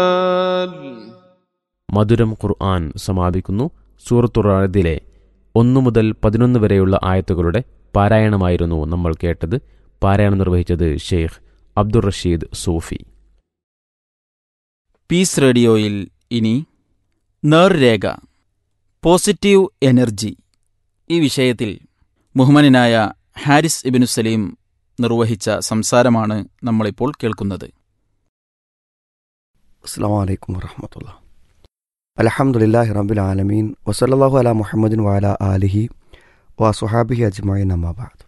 മധുരം ഖുർആൻ സമാപിക്കുന്നു സൂറത്തുറാദിലെ ഒന്നു മുതൽ പതിനൊന്ന് വരെയുള്ള ആയത്തുകളുടെ പാരായണമായിരുന്നു നമ്മൾ കേട്ടത് പാരായണം നിർവഹിച്ചത് ഷെയ്ഖ് അബ്ദുൾ റഷീദ് സൂഫി പീസ് റേഡിയോയിൽ ഇനി നേർരേഖ പോസിറ്റീവ് എനർജി ഈ വിഷയത്തിൽ മുഹമ്മനായ ഹാരിസ് ഇബിനു സലീം നിർവഹിച്ച സംസാരമാണ് നമ്മളിപ്പോൾ കേൾക്കുന്നത് അസ്സാം വലൈക്കും വറഹമത്തുള്ള അലഹമുല്ലാഹി റബ്ബിൽ ആലമീൻ വസല്ലാഹു അല മുഹമ്മദിൻ വാല ആലിഹി വസുഹാബിഹി അജ്മായി നമാബാദ്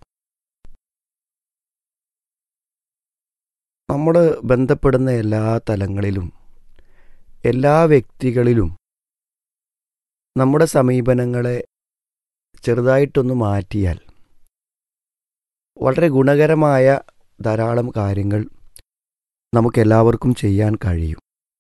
നമ്മൾ ബന്ധപ്പെടുന്ന എല്ലാ തലങ്ങളിലും എല്ലാ വ്യക്തികളിലും നമ്മുടെ സമീപനങ്ങളെ ചെറുതായിട്ടൊന്ന് മാറ്റിയാൽ വളരെ ഗുണകരമായ ധാരാളം കാര്യങ്ങൾ നമുക്കെല്ലാവർക്കും ചെയ്യാൻ കഴിയും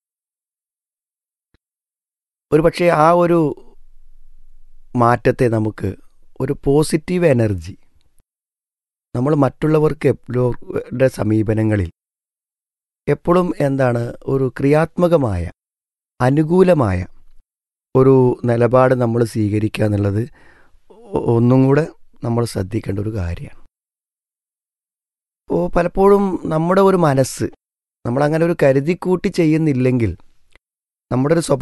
ഒരുപക്ഷെ ആ ഒരു മാറ്റത്തെ നമുക്ക് ഒരു പോസിറ്റീവ് എനർജി നമ്മൾ മറ്റുള്ളവർക്ക് എപ്പോഴുടെ സമീപനങ്ങളിൽ എപ്പോഴും എന്താണ് ഒരു ക്രിയാത്മകമായ അനുകൂലമായ ഒരു നിലപാട് നമ്മൾ സ്വീകരിക്കുക എന്നുള്ളത് ഒന്നും കൂടെ നമ്മൾ ശ്രദ്ധിക്കേണ്ട ഒരു കാര്യമാണ് അപ്പോൾ പലപ്പോഴും നമ്മുടെ ഒരു മനസ്സ് നമ്മളങ്ങനെ ഒരു കരുതിക്കൂട്ടി ചെയ്യുന്നില്ലെങ്കിൽ നമ്മുടെ ഒരു സ്വഭാവം